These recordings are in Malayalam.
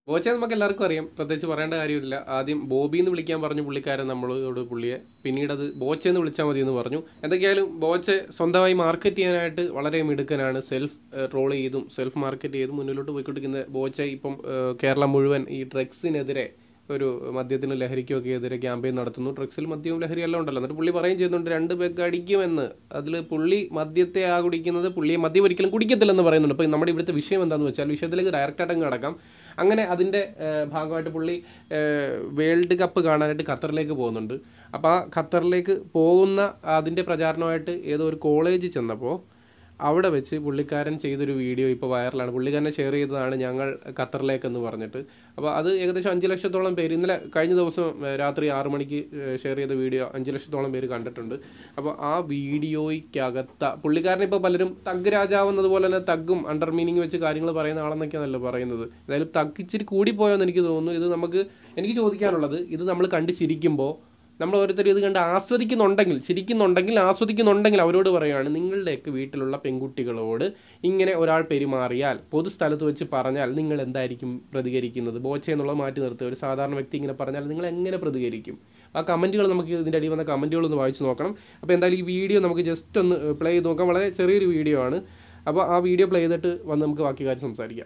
ബോച്ചെ നമുക്ക് എല്ലാവർക്കും അറിയാം പ്രത്യേകിച്ച് പറയേണ്ട കാര്യമില്ല ആദ്യം ബോബി എന്ന് വിളിക്കാൻ പറഞ്ഞു പുള്ളിക്കാരൻ നമ്മളോട് പുള്ളിയെ പിന്നീട് അത് ബോച്ചെ എന്ന് വിളിച്ചാൽ മതി എന്ന് പറഞ്ഞു എന്തൊക്കെയായാലും ബോച്ചെ സ്വന്തമായി മാർക്കറ്റ് ചെയ്യാനായിട്ട് വളരെ മിടുക്കനാണ് സെൽഫ് റോൾ ചെയ്തും സെൽഫ് മാർക്കറ്റ് ചെയ്തും മുന്നിലോട്ട് പോയിക്കൊണ്ടിരിക്കുന്ന ബോച്ചെ ഇപ്പം ഏഹ്, കേരളം മുഴുവൻ ഈ ഡ്രഗ്സിനെതിരെ ഒരു മദ്യത്തിന് ലഹരിക്കൊക്കെ എതിരെ ക്യാമ്പയിൻ നടത്തുന്നു ഡ്രഗ്സിൽ മദ്യവും ലഹരി എല്ലാം ഉണ്ടല്ലോ എന്നിട്ട് പുള്ളി പറയുകയും ചെയ്യുന്നുണ്ട് രണ്ട് പേക്ക് അടിക്കുമെന്ന് അതിൽ പുള്ളി മദ്യത്തെ ആ കുടിക്കുന്നത് പുള്ളിയെ മദ്യം ഒരിക്കലും കുടിക്കത്തില്ലെന്ന് പറയുന്നുണ്ട് അപ്പോൾ നമ്മുടെ ഇവിടുത്തെ വിഷയം എന്താണെന്ന് വെച്ചാൽ വിഷയത്തിലേക്ക് ഡയറക്റ്റായിട്ട് അങ്ങ് കടക്കാം അങ്ങനെ അതിൻ്റെ ഏഹ്, ഭാഗമായിട്ട് പുള്ളി ഏഹ്, വേൾഡ് കപ്പ് കാണാനായിട്ട് ഖത്തറിലേക്ക് പോകുന്നുണ്ട് അപ്പോൾ ആ ഖത്തറിലേക്ക് പോകുന്ന അതിൻ്റെ പ്രചാരണമായിട്ട് ഏതോ ഒരു കോളേജിൽ ചെന്നപ്പോൾ അവിടെ വെച്ച് പുള്ളിക്കാരൻ ചെയ്തൊരു വീഡിയോ ഇപ്പോൾ വൈറലാണ് പുള്ളിക്കാരനെ ഷെയർ ചെയ്തതാണ് ഞങ്ങൾ ഖത്തറിലേക്കെന്ന് പറഞ്ഞിട്ട് അപ്പോൾ അത് ഏകദേശം അഞ്ച് ലക്ഷത്തോളം പേര് ഇന്നലെ കഴിഞ്ഞ ദിവസം ഏഹ്, രാത്രി ആറ് മണിക്ക് ഷെയർ ചെയ്ത വീഡിയോ അഞ്ച് ലക്ഷത്തോളം പേര് കണ്ടിട്ടുണ്ട് അപ്പോൾ ആ വീഡിയോയ്ക്കകത്ത പുള്ളിക്കാരൻ ഇപ്പോൾ പലരും തഗ് രാജാവ് എന്നതുപോലെ തന്നെ തഗ്ഗും അണ്ടർ മീനിങ് വെച്ച് കാര്യങ്ങൾ പറയുന്ന ആളെന്നൊക്കെയാണല്ലോ പറയുന്നത് ഏതായാലും തഗ് ഇച്ചിരി കൂടിപ്പോയെന്ന് എനിക്ക് തോന്നുന്നു ഇത് നമുക്ക് എനിക്ക് ചോദിക്കാനുള്ളത് ഇത് നമ്മൾ കണ്ട് ചിരിക്കുമ്പോൾ നമ്മൾ ഓരോരുത്തർ ഇത് കണ്ട് ആസ്വദിക്കുന്നുണ്ടെങ്കിൽ ചിരിക്കുന്നുണ്ടെങ്കിൽ ആസ്വദിക്കുന്നുണ്ടെങ്കിൽ അവരോട് പറയുകയാണ് നിങ്ങളുടെയൊക്കെ വീട്ടിലുള്ള പെൺകുട്ടികളോട് ഇങ്ങനെ ഒരാൾ പെരുമാറിയാൽ പൊതുസ്ഥലത്ത് വെച്ച് പറഞ്ഞാൽ നിങ്ങൾ എന്തായിരിക്കും പ്രതികരിക്കുന്നത് ബോച്ച എന്നുള്ളത് മാറ്റി നിർത്തുക ഒരു സാധാരണ വ്യക്തി ഇങ്ങനെ പറഞ്ഞാൽ നിങ്ങൾ എങ്ങനെ പ്രതികരിക്കും ആ കമൻറ്റുകൾ നമുക്ക് ഇതിൻ്റെ അടിയിൽ വന്ന കമൻറ്റുകൾ ഒന്ന് വായിച്ച് നോക്കണം അപ്പോൾ എന്തായാലും ഈ വീഡിയോ നമുക്ക് ജസ്റ്റ് ഒന്ന് പ്ലേ ചെയ്ത് നോക്കാം വളരെ ചെറിയൊരു വീഡിയോ ആണ് അപ്പോൾ ആ വീഡിയോ പ്ലേ ചെയ്തിട്ട് വന്ന് നമുക്ക് ബാക്കി കാര്യം സംസാരിക്കാം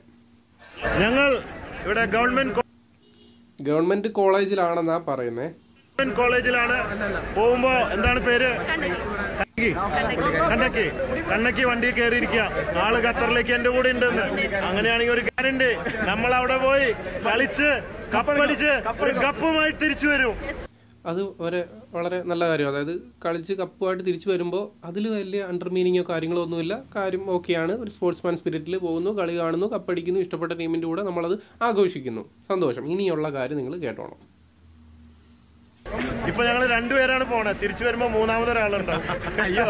ഞങ്ങൾ ഇവിടെ ഗവൺമെന്റ് കോ- ഗവൺമെൻറ് കോളേജിലാണെന്നാണ് പറയുന്നത് ഗവൺമെന്റ് കോളേജിലാണ് പോകുമ്പോ എന്താണ് പേര് കണ്ണക്കി കണ്ണക്കി കണ്ണക്കി വണ്ടി കയറിയിരിക്കുക ആള് ഖത്തറിലേക്ക് എന്റെ കൂടെ ഉണ്ടെന്ന് അങ്ങനെയാണെങ്കിൽ ഒരു ഗ്യാരണ്ടി നമ്മൾ അവിടെ പോയി കളിച്ച് കപ്പടിച്ച് ഒരു കപ്പുമായി തിരിച്ചു വരും അത് ഒരു വളരെ നല്ല കാര്യം അതായത് കളിച്ച് കപ്പുമായിട്ട് തിരിച്ചു വരുമ്പോൾ അതിൽ വലിയ അണ്ടർ മീനിങ്ങോ കാര്യങ്ങളോ ഒന്നുമില്ല കാര്യം ഓക്കെയാണ് ഒരു സ്പോർട്സ്മാൻ സ്പിരിറ്റിൽ പോകുന്നു കളി കാണുന്നു കപ്പടിക്കുന്നു ഇഷ്ടപ്പെട്ട ടീമിൻ്റെ കൂടെ നമ്മളത് ആഘോഷിക്കുന്നു സന്തോഷം ഇനിയുള്ള കാര്യം നിങ്ങൾ കേട്ടോണം ഇപ്പൊ ഞങ്ങൾ രണ്ടുപേരാണ് പോണത് തിരിച്ചു വരുമ്പോ മൂന്നാമതൊരാളുണ്ടാവും അയ്യോ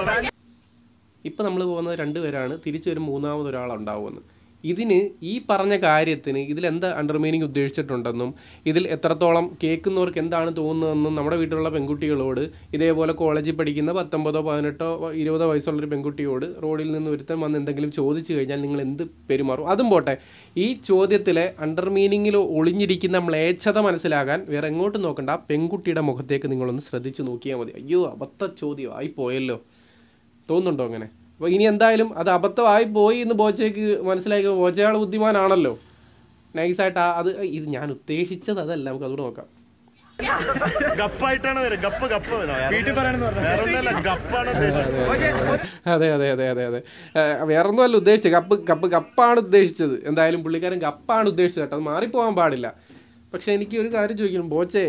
ഇപ്പം നമ്മൾ പോകുന്നത് രണ്ടുപേരാണ് തിരിച്ചു വരും മൂന്നാമത് ഒരാളുണ്ടാവുമെന്ന് ഇതിന് ഈ പറഞ്ഞ കാര്യത്തിന് ഇതിൽ എന്താ അണ്ടർ മീനിങ് ഉദ്ദേശിച്ചിട്ടുണ്ടെന്നും ഇതിൽ എത്രത്തോളം കേൾക്കുന്നവർക്ക് എന്താണ് തോന്നുന്നതെന്നും നമ്മുടെ വീട്ടിലുള്ള പെൺകുട്ടികളോട് ഇതേപോലെ കോളേജിൽ പഠിക്കുന്ന പത്തൊമ്പതോ പതിനെട്ടോ ഇരുപതോ വയസ്സുള്ളൊരു പെൺകുട്ടിയോട് റോഡിൽ നിന്ന് ഒരുത്തൻ വന്ന് എന്തെങ്കിലും ചോദിച്ചു കഴിഞ്ഞാൽ നിങ്ങൾ എന്ത് പെരുമാറും അതും പോട്ടെ ഈ ചോദ്യത്തിലെ അണ്ടർ മീനിങ്ങിൽ ഒളിഞ്ഞിരിക്കുന്ന മ്ലേച്ഛത മനസ്സിലാകാൻ വേറെ എങ്ങോട്ടും നോക്കണ്ട ആ പെൺകുട്ടിയുടെ മുഖത്തേക്ക് നിങ്ങളൊന്ന് ശ്രദ്ധിച്ച് നോക്കിയാൽ മതി അയ്യോ അബദ്ധ ചോദ്യം ആയി പോയല്ലോ തോന്നുന്നുണ്ടോ അങ്ങനെ അപ്പോൾ ഇനി എന്തായാലും അത് അബദ്ധമായി പോയി എന്ന് ബോച്ചയ്ക്ക് മനസ്സിലാക്കി ബോച്ചയാൾ ബുദ്ധിമാനാണല്ലോ നൈസായിട്ട് ആ അത് ഇത് ഞാൻ ഉദ്ദേശിച്ചത് അതല്ല നമുക്ക് അതുകൂടെ നോക്കാം ഗപ്പായിട്ടാണ് വരും ഗപ്പ് ഗപ്പ് വീട്ടിൽ വേറെ ഒന്നല്ല ഗപ്പാണ് ഉദ്ദേശിച്ചത് അതെ അതെ അതെ അതെ അതെ വേറെ ഒന്നുമല്ല ഉദ്ദേശിച്ചത് കപ്പ് കപ്പ് കപ്പാണ് ഉദ്ദേശിച്ചത് എന്തായാലും പുള്ളിക്കാരൻ കപ്പാണ് ഉദ്ദേശിച്ചത് കേട്ടോ അത് മാറിപ്പോകാൻ പാടില്ല പക്ഷെ എനിക്ക് ഒരു കാര്യം ചോദിക്കണം ബോച്ചേ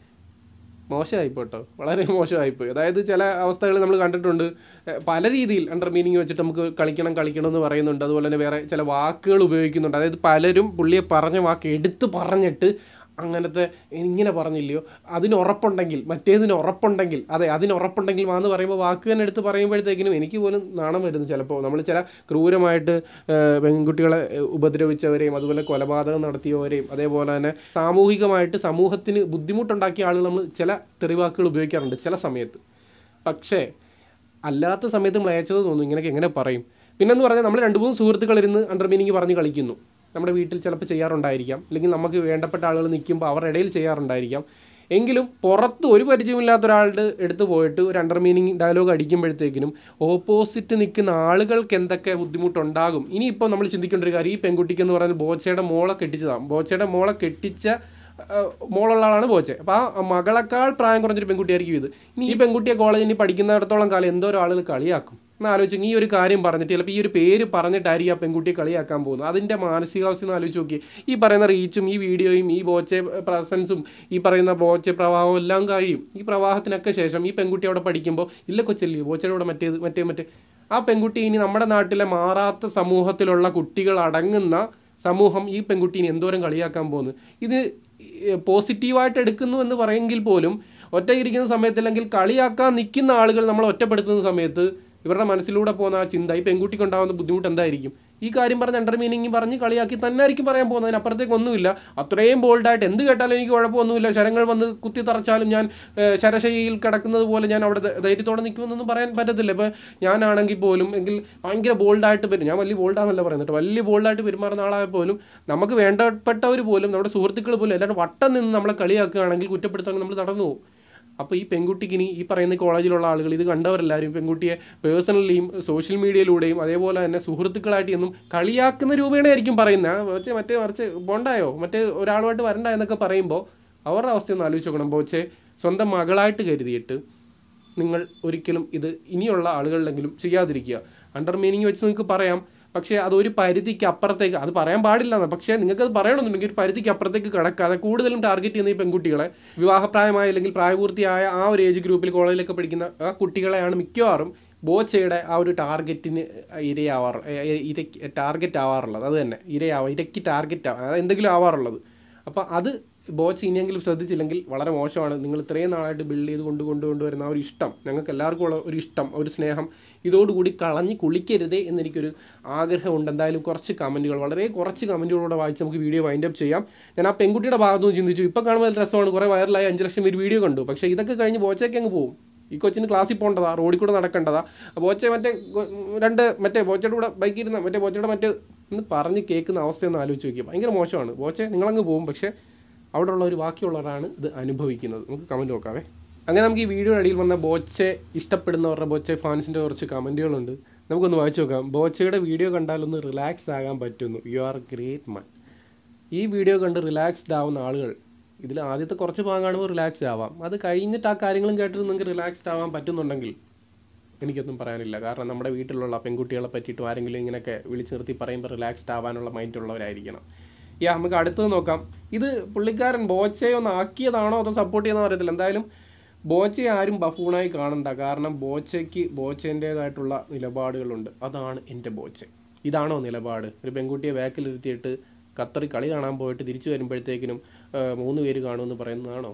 മോശമായിപ്പോ കേട്ടോ വളരെ മോശമായിപ്പോയി അതായത് ചില അവസ്ഥകൾ നമ്മൾ കണ്ടിട്ടുണ്ട് ഏഹ് പല രീതിയിൽ അണ്ടർ മീനിങ് വെച്ചിട്ട് നമുക്ക് കളിക്കണം കളിക്കണം എന്ന് പറയുന്നുണ്ട് അതുപോലെ തന്നെ വേറെ ചില വാക്കുകൾ ഉപയോഗിക്കുന്നുണ്ട് അതായത് പലരും പുള്ളിയെ പറഞ്ഞ വാക്ക് എടുത്ത് പറഞ്ഞിട്ട് അങ്ങനത്തെ ഇങ്ങനെ പറഞ്ഞില്ലയോ അതിന് ഉറപ്പുണ്ടെങ്കിൽ മറ്റേതിന് ഉറപ്പുണ്ടെങ്കിൽ അതെ അതിന് ഉറപ്പുണ്ടെങ്കിൽ വാന്ന് പറയുമ്പോൾ വാക്ക് തന്നെ എടുത്ത് പറയുമ്പോഴത്തേക്കിനും എനിക്ക് പോലും നാണം വരുന്നു ചിലപ്പോൾ നമ്മൾ ചില ക്രൂരമായിട്ട് ഏഹ് പെൺകുട്ടികളെ ഏഹ് ഉപദ്രവിച്ചവരെയും അതുപോലെ കൊലപാതകം നടത്തിയവരെയും അതേപോലെ തന്നെ സാമൂഹികമായിട്ട് സമൂഹത്തിന് ബുദ്ധിമുട്ടുണ്ടാക്കിയ ആളുകൾ നമ്മൾ ചില തെറിവാക്കുകൾ ഉപയോഗിക്കാറുണ്ട് ചില സമയത്ത് പക്ഷേ അല്ലാത്ത സമയത്ത് മ്ലേച്ഛത തോന്നും ഇങ്ങനെയൊക്കെ എങ്ങനെ പറയും പിന്നെന്ന് പറഞ്ഞാൽ നമ്മൾ രണ്ട് മൂന്ന് സുഹൃത്തുക്കൾ ഇരുന്ന് അണ്ടർ മീനിങ് പറഞ്ഞ് കളിക്കുന്നു നമ്മുടെ വീട്ടിൽ ചിലപ്പോൾ ചെയ്യാറുണ്ടായിരിക്കാം അല്ലെങ്കിൽ നമുക്ക് വേണ്ടപ്പെട്ട ആളുകൾ നിൽക്കുമ്പോൾ അവരുടെ ഇടയിൽ ചെയ്യാറുണ്ടായിരിക്കാം എങ്കിലും പുറത്ത് ഒരു പരിചയമില്ലാത്ത ഒരാളുടെ എടുത്ത് പോയിട്ട് ഒരു അണ്ടർ മീനിങ് ഡയലോഗ് അടിക്കുമ്പോഴത്തേക്കിനും ഓപ്പോസിറ്റ് നിൽക്കുന്ന ആളുകൾക്ക് എന്തൊക്കെ ബുദ്ധിമുട്ടുണ്ടാകും ഇനിയിപ്പോൾ നമ്മൾ ചിന്തിക്കേണ്ട ഒരു കാര്യം ഈ പെൺകുട്ടിക്ക് എന്ന് പറയുന്നത് ബോച്ചയുടെ മോളെ കെട്ടിച്ചതാണ് ബോച്ചയുടെ മോളെ കെട്ടിച്ച ആ, മോളുള്ള ആളാണ് ബോച്ചെ അപ്പോൾ ആ മകളെക്കാൾ പ്രായം കുറഞ്ഞൊരു പെൺകുട്ടിയായിരിക്കും ഇത് ഇനി ഈ പെൺകുട്ടിയെ കോളേജിൽ ഇനി പഠിക്കുന്നിടത്തോളം കാലം എന്തോരം ആളുകൾ കളിയാക്കും എന്ന് ആലോചിച്ച് ഈ ഒരു കാര്യം പറഞ്ഞിട്ട് ചിലപ്പോൾ ഈ ഒരു പേര് പറഞ്ഞിട്ടായിരിക്കും ആ പെൺകുട്ടിയെ കളിയാക്കാൻ പോകുന്നത് അതിൻ്റെ മാനസികാവസ്ഥ ഒന്ന് ആലോചിച്ച് നോക്കി ഈ പറയുന്ന റീച്ചും ഈ വീഡിയോയും ഈ ബോച്ചെ പ്രസൻസും ഈ പറയുന്ന ബോച്ചെ പ്രവാഹവും എല്ലാം കഴിയും ഈ പ്രവാഹത്തിനൊക്കെ ശേഷം ഈ പെൺകുട്ടി അവിടെ പഠിക്കുമ്പോൾ ഇല്ല കൊച്ചല്ലേ ബോച്ചയുടെ കൂടെ മറ്റേത് മറ്റേ മറ്റേ ആ പെൺകുട്ടി ഇനി നമ്മുടെ നാട്ടിലെ മാറാത്ത സമൂഹത്തിലുള്ള കുട്ടികൾ അടങ്ങുന്ന സമൂഹം ഈ പെൺകുട്ടീനെ എന്തോരം കളിയാക്കാൻ പോകുന്നു ഇത് പോസിറ്റീവായിട്ട് എടുക്കുന്നു എന്ന് പറയുമെങ്കിൽ പോലും ഒറ്റയിരിക്കുന്ന സമയത്ത് അല്ലെങ്കിൽ കളിയാക്കാൻ നിൽക്കുന്ന ആളുകൾ നമ്മൾ ഒറ്റപ്പെടുത്തുന്ന സമയത്ത് ഇവരുടെ മനസ്സിലൂടെ പോകുന്ന ആ ചിന്ത ഈ പെൺകുട്ടിക്ക് ഉണ്ടാകുന്ന ബുദ്ധിമുട്ട് എന്തായിരിക്കും ഈ കാര്യം പറഞ്ഞ് അണ്ടർ മീനിങ് പറഞ്ഞ് കളിയാക്കി തന്നെ ആയിരിക്കും പറയാൻ പോകുന്നത് അതിനപ്പുറത്തേക്ക് ഒന്നുമില്ല അത്രയും ബോൾഡായിട്ട് എന്ത് കേട്ടാലും എനിക്ക് കുഴപ്പമൊന്നുമില്ല ശരങ്ങൾ വന്ന് കുത്തി തറച്ചാലും ഞാൻ ഏഹ്, ശരശയ്യയിൽ കിടക്കുന്നത് പോലെ ഞാൻ അവിടെ ധ- ധൈര്യത്തോടെ നിൽക്കുമെന്നൊന്നും പറയാൻ പറ്റത്തില്ല ഇപ്പം ഞാനാണെങ്കിൽ പോലും എങ്കിൽ ഭയങ്കര ബോൾഡായിട്ട് പെരും ഞാൻ വലിയ ബോൾഡാന്നല്ല പറയുന്നത് കേട്ടോ. വലിയ ബോൾഡായിട്ട് പെരുമാറുന്ന ആളായ പോലും നമുക്ക് വേണ്ടപ്പെട്ടവർ പോലും നമ്മുടെ സുഹൃത്തുക്കൾ പോലും എല്ലാവരും വട്ടം നിന്ന് നമ്മളെ കളിയാക്കുകയാണെങ്കിൽ കുറ്റപ്പെടുത്താൻ നമ്മൾ തടഞ്ഞു പോകും അപ്പോൾ ഈ പെൺകുട്ടിക്ക് ഇനി ഈ പറയുന്ന കോളേജിലുള്ള ആളുകൾ ഇത് കണ്ടവരെല്ലാവരും പെൺകുട്ടിയെ പേഴ്സണലിയും സോഷ്യൽ മീഡിയയിലൂടെയും അതേപോലെ തന്നെ സുഹൃത്തുക്കളായിട്ട് എന്നും കളിയാക്കുന്ന രൂപേണയായിരിക്കും പറയുന്നത് ആ, ബോച്ചെ മറ്റേ മറിച്ച് ബോണ്ടായോ മറ്റേ ഒരാളുമായിട്ട് വരണ്ട എന്നൊക്കെ പറയുമ്പോൾ അവരുടെ അവസ്ഥ ഒന്ന് ആലോചിച്ച് നോക്കണം ബോച്ചെ സ്വന്തം മകളായിട്ട് കരുതിയിട്ട് നിങ്ങൾ ഒരിക്കലും ഇത് ഇനിയുള്ള ആളുകളിലെങ്കിലും ചെയ്യാതിരിക്കുക അണ്ടർ മീനിങ് വെച്ച് നിങ്ങൾക്ക് പറയാം പക്ഷേ അതൊരു പരിധിക്ക് അപ്പുറത്തേക്ക് അത് പറയാൻ പാടില്ല പക്ഷേ നിങ്ങൾക്ക് അത് പറയണമെന്നുണ്ടെങ്കിൽ ഒരു പരിധിക്ക് അപ്പുറത്തേക്ക് കടക്കാതെ കൂടുതലും ടാർഗറ്റ് ചെയ്യുന്ന ഈ പെൺകുട്ടികളെ വിവാഹപ്രായമായ അല്ലെങ്കിൽ പ്രായപൂർത്തിയായ ആ ഒരു ഏജ് ഗ്രൂപ്പിൽ കോളേജിലൊക്കെ പഠിക്കുന്ന ആ കുട്ടികളെയാണ് മിക്കവാറും ബോച്ചയുടെ ആ ഒരു ടാർഗറ്റിന് ഇരയാവാറ് ഇരയ്ക്ക് ടാർഗറ്റ് ആവാറുള്ളത് അത് തന്നെ ഇരയാവാം ഇരയ്ക്ക് ടാർഗറ്റ് ആവാം അതായത് എന്തെങ്കിലും ആവാറുള്ളത് അപ്പോൾ അത് ബോച്ച് ഇനിയെങ്കിലും ശ്രദ്ധിച്ചില്ലെങ്കിൽ വളരെ മോശമാണ് നിങ്ങൾ ഇത്രയും നാളായിട്ട് ബിൽഡ് ചെയ്ത് കൊണ്ട് കൊണ്ട് കൊണ്ടുവരുന്ന ആ ഒരു ഇഷ്ടം ഞങ്ങൾക്ക് എല്ലാവർക്കും ഉള്ള ഒരു ഇഷ്ടം ഒരു സ്നേഹം ഇതോടുകൂടി കളഞ്ഞ് കുളിക്കരുതേ എന്നെനിക്കൊരു ആഗ്രഹമുണ്ട് എന്തായാലും കുറച്ച് കമൻറ്റുകൾ വളരെ കുറച്ച് കമൻറ്റുകളോടെ വായിച്ച് നമുക്ക് വീഡിയോ വൈൻഡ് അപ്പ് ചെയ്യാം ഞാൻ ആ പെൺകുട്ടിയുടെ ഭാഗത്തു നിന്ന് ചിന്തിച്ചു ഇപ്പോൾ കാണുമ്പോൾ നല്ല രസമാണ് കുറേ വൈറലായി അഞ്ച് ലക്ഷം പേര് വീഡിയോ കണ്ടു പക്ഷേ ഇതൊക്കെ കഴിഞ്ഞ് ബോച്ചയ്ക്ക് അങ്ങ് പോകും ഈ കൊച്ചിന് ക്ലാസ്സിൽ പോകേണ്ടതാ റോഡിൽ കൂടെ നടക്കേണ്ടതാ ബോച്ച മറ്റേ ഗോ- രണ്ട് മറ്റേ ബോച്ചയുടെ കൂടെ ബൈക്കിൽ ഇരുന്ന മറ്റേ ബോച്ചയുടെ മറ്റേ ഒന്ന് പറഞ്ഞ് കേൾക്കുന്ന അവസ്ഥയൊന്ന് ആലോചിച്ച് നോക്കിയാൽ ഭയങ്കര മോശമാണ് ബോച്ചെ നിങ്ങളങ്ങ് പോകും പക്ഷേ അവിടെ ഉള്ള ഒരു ബാക്കിയുള്ളവരാണ് ഇത് അനുഭവിക്കുന്നത് നമുക്ക് കമൻറ്റ് നോക്കാവേ അങ്ങനെ നമുക്ക് ഈ വീഡിയോയുടെ അടിയിൽ വന്ന ബോച്ചെ ഇഷ്ടപ്പെടുന്നവരുടെ ബോച്ചെ ഫാൻസിൻ്റെ കുറച്ച് കമൻറ്റുകളുണ്ട് നമുക്കൊന്ന് വായിച്ചു നോക്കാം ബോച്ചയുടെ വീഡിയോ കണ്ടാലൊന്ന് റിലാക്സ് ആകാൻ പറ്റുന്നു യു ആർ ഗ്രേറ്റ് മൻ ഈ വീഡിയോ കണ്ട് റിലാക്സ്ഡ് ആവുന്ന ആളുകൾ ഇതിൽ ആദ്യത്തെ കുറച്ച് ഭാഗം കാണുമ്പോൾ റിലാക്സ്ഡ് ആവാം അത് കഴിഞ്ഞിട്ട് ആ കാര്യങ്ങളും കേട്ടിട്ട് നിങ്ങൾക്ക് റിലാക്സ്ഡ് ആവാൻ പറ്റുന്നുണ്ടെങ്കിൽ എനിക്കൊന്നും പറയാനില്ല കാരണം നമ്മുടെ വീട്ടിലുള്ള പെൺകുട്ടികളെ പറ്റിയിട്ടും ആരെങ്കിലും ഇങ്ങനെയൊക്കെ വിളിച്ച് നിർത്തി പറയുമ്പോൾ റിലാക്സ്ഡ് ആവാനുള്ള മൈൻഡ് ഉള്ളവരായിരിക്കണം യാ നമുക്ക് അടുത്തത് നോക്കാം ഇത് പുള്ളിക്കാരൻ ബോച്ചയെ ഒന്ന് ആക്കിയതാണോ അതോ സപ്പോർട്ട് ചെയ്യുന്നോ അറിയത്തില്ല എന്തായാലും ബോച്ചയെ ആരും ബഫൂണായി കാണണ്ട കാരണം ബോച്ചയ്ക്ക് ബോച്ചേൻ്റേതായിട്ടുള്ള നിലപാടുകളുണ്ട് അതാണ് എൻ്റെ ബോച്ച ഇതാണോ നിലപാട് ഒരു പെൺകുട്ടിയെ ബാക്കിലിരുത്തിയിട്ട് ഖത്തറിൽ കളി കാണാൻ പോയിട്ട് തിരിച്ചു വരുമ്പോഴത്തേക്കിനും ആ, മൂന്ന് പേര് കാണുമെന്ന് പറയുന്നതാണോ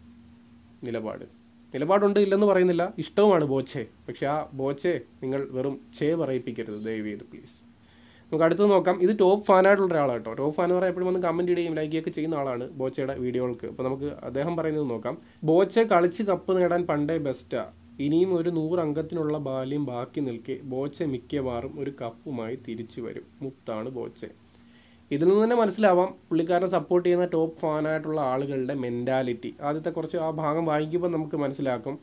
നിലപാട് നിലപാടുണ്ട് ഇല്ലെന്ന് പറയുന്നില്ല ഇഷ്ടവുമാണ് ബോച്ചെ പക്ഷെ ആ ബോച്ചെ നിങ്ങൾ വെറും ചേ പറയിപ്പിക്കരുത് ദയവ് ചെയ്ത് പ്ലീസ് നമുക്ക് അടുത്ത് നോക്കാം ഇത് ടോപ്പ് ഫാനായിട്ടുള്ള ഒരാളാണ് കേട്ടോ ടോപ്പ് ഫാൻ എന്ന് പറയാൻ എപ്പോഴും വന്ന് കമൻറ്റ് ഇടുകയും ലൈക്ക് ഒക്കെ ചെയ്യുന്ന ആളാണ് ബോച്ചയുടെ വീഡിയോകൾക്ക് അപ്പോൾ നമുക്ക് അദ്ദേഹം പറയുന്നത് നോക്കാം ബോച്ചെ കളിച്ച് കപ്പ് നേടാൻ പണ്ടേ ബെസ്റ്റാ ഇനിയും ഒരു നൂറ് അംഗത്തിനുള്ള ബാല്യം ബാക്കി നിൽക്കെ ബോച്ചെ മിക്കവാറും ഒരു കപ്പുമായി തിരിച്ചു വരും മുത്താണ് ബോച്ചെ ഇതിൽ നിന്ന് തന്നെ മനസ്സിലാവാം പുള്ളിക്കാരനെ സപ്പോർട്ട് ചെയ്യുന്ന ടോപ്പ് ഫാനായിട്ടുള്ള ആളുകളുടെ മെൻറ്റാലിറ്റി ആദ്യത്തെ കുറച്ച് ആ ഭാഗം വായിക്കുമ്പോൾ നമുക്ക് മനസ്സിലാക്കും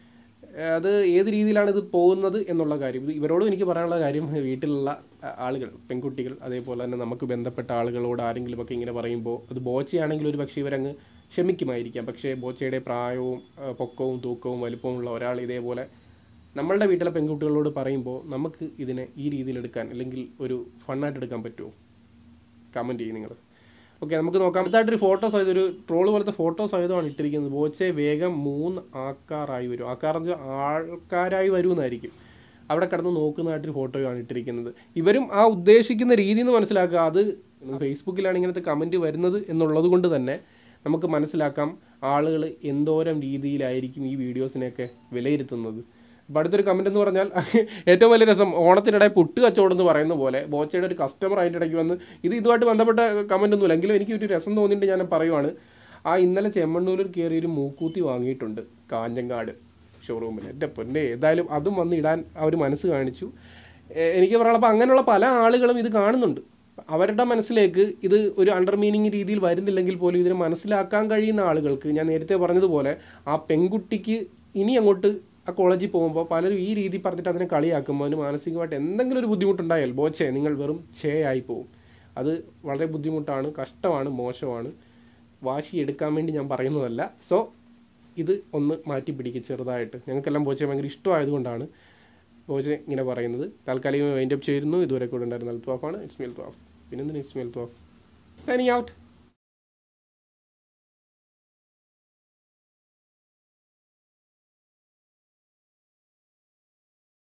ഏഹ് അത് ഏത് രീതിയിലാണ് ഇത് പോകുന്നത് എന്നുള്ള കാര്യം ഇത് ഇവരോടും എനിക്ക് പറയാനുള്ള കാര്യം വീട്ടിലുള്ള അഹ് ആളുകൾ പെൺകുട്ടികൾ അതേപോലെ തന്നെ നമുക്ക് ബന്ധപ്പെട്ട ആളുകളോട് ആരെങ്കിലുമൊക്കെ ഇങ്ങനെ പറയുമ്പോൾ അത് ബോച്ചയാണെങ്കിൽ ഒരു പക്ഷേ ഇവരങ്ങ് ക്ഷമിക്കുമായിരിക്കാം പക്ഷേ ബോച്ചയുടെ പ്രായവും അഹ് പൊക്കവും തൂക്കവും വലുപ്പവും ഉള്ള ഒരാൾ ഇതേപോലെ നമ്മളുടെ വീട്ടിലെ പെൺകുട്ടികളോട് പറയുമ്പോൾ നമുക്ക് ഇതിനെ ഈ രീതിയിൽ എടുക്കാൻ അല്ലെങ്കിൽ ഒരു ഫണ്ണായിട്ട് എടുക്കാൻ പറ്റുമോ കമൻറ്റ് ചെയ്യും നിങ്ങൾ ഓക്കെ നമുക്ക് നോക്കാം അടുത്തായിട്ടൊരു ഫോട്ടോ സഹിതം ഒരു ട്രോള് പോലത്തെ ഫോട്ടോ സഹിതമാണ് ഇട്ടിരിക്കുന്നത് ബോച്ചെ വേഗം മൂന്ന് ആക്കാറായി വരും ആക്കാറെന്ന് വെച്ചാൽ ആൾക്കാരായി വരുമെന്നായിരിക്കും അവിടെ കിടന്ന് നോക്കുന്നതായിട്ടൊരു ഫോട്ടോയാണ് ഇട്ടിരിക്കുന്നത് ഇവരും ആ ഉദ്ദേശിക്കുന്ന രീതി എന്ന് മനസ്സിലാക്കുക അത് ഫേസ്ബുക്കിലാണ് ഇങ്ങനത്തെ കമൻറ്റ് വരുന്നത് എന്നുള്ളത് കൊണ്ട് തന്നെ നമുക്ക് മനസ്സിലാക്കാം ആളുകൾ എന്തോരം രീതിയിലായിരിക്കും ഈ വീഡിയോസിനെയൊക്കെ വിലയിരുത്തുന്നത് അപ്പോൾ അടുത്തൊരു കമൻറ്റ് എന്ന് പറഞ്ഞാൽ ഏറ്റവും വലിയ രസം ഓണത്തിനിടെ പുട്ട് കച്ചവടം എന്ന് പറയുന്ന പോലെ ബോച്ചയുടെ ഒരു കസ്റ്റമർ അതിൻ്റെ ഇടയ്ക്ക് വന്ന് ഇത് ഇതുമായിട്ട് ബന്ധപ്പെട്ട കമൻ്റ് ഒന്നുമില്ല എങ്കിലും എനിക്ക് ഒരു രസം തോന്നിയിട്ട് ഞാൻ പറയുവാണ് ആ ഇന്നലെ ചെമ്മണ്ണൂരിൽ കയറി ഒരു മൂക്കൂത്തി വാങ്ങിയിട്ടുണ്ട് കാഞ്ഞങ്ങാട് ഷോറൂമിൽ എൻ്റെ പൊന്നെ ഏതായാലും അതും വന്ന് ഇടാൻ അവർ മനസ്സ് കാണിച്ചു എ- എനിക്ക് പറയാനുള്ള അപ്പോൾ അങ്ങനെയുള്ള പല ആളുകളും ഇത് കാണുന്നുണ്ട് അവരുടെ മനസ്സിലേക്ക് ഇത് ഒരു അണ്ടർ മീനിങ് രീതിയിൽ വരുന്നില്ലെങ്കിൽ പോലും ഇതിനെ മനസ്സിലാക്കാൻ കഴിയുന്ന ആളുകൾക്ക് ഞാൻ നേരത്തെ പറഞ്ഞതുപോലെ ആ പെൺകുട്ടിക്ക് ഇനി അങ്ങോട്ട് ആ കോളേജിൽ പോകുമ്പോൾ പലരും ഈ രീതി പറഞ്ഞിട്ട് അതിനെ കളിയാക്കുമ്പോൾ അതിന് മാനസികമായിട്ട് എന്തെങ്കിലും ഒരു ബുദ്ധിമുട്ടുണ്ടായാൽ ബോച്ചേ നിങ്ങൾ വെറും ചേ ആയി പോകും അത് വളരെ ബുദ്ധിമുട്ടാണ് കഷ്ടമാണ് മോശമാണ് വാശി എടുക്കാൻ വേണ്ടി ഞാൻ പറയുന്നതല്ല സോ ഇത് ഒന്ന് മാറ്റി പിടിക്കുക ചെറുതായിട്ട് ഞങ്ങൾക്കെല്ലാം ബോച്ചെ ഭയങ്കര ഇഷ്ടമായതുകൊണ്ടാണ് ബോച്ചെ ഇങ്ങനെ പറയുന്നത് താൽക്കാലികമായി വൈൻഡ് അപ്പ് ചെയ്യുന്നു ഇതുവരെ കൂടെ ഉണ്ടായിരുന്ന അൽത്വാഫാണ് ഇസ്മിൽ ത്വാഫ് പിന്നെന്തിന് ഇസ്മിൽ ത്വാഫ് സൈനിങ് ഔട്ട്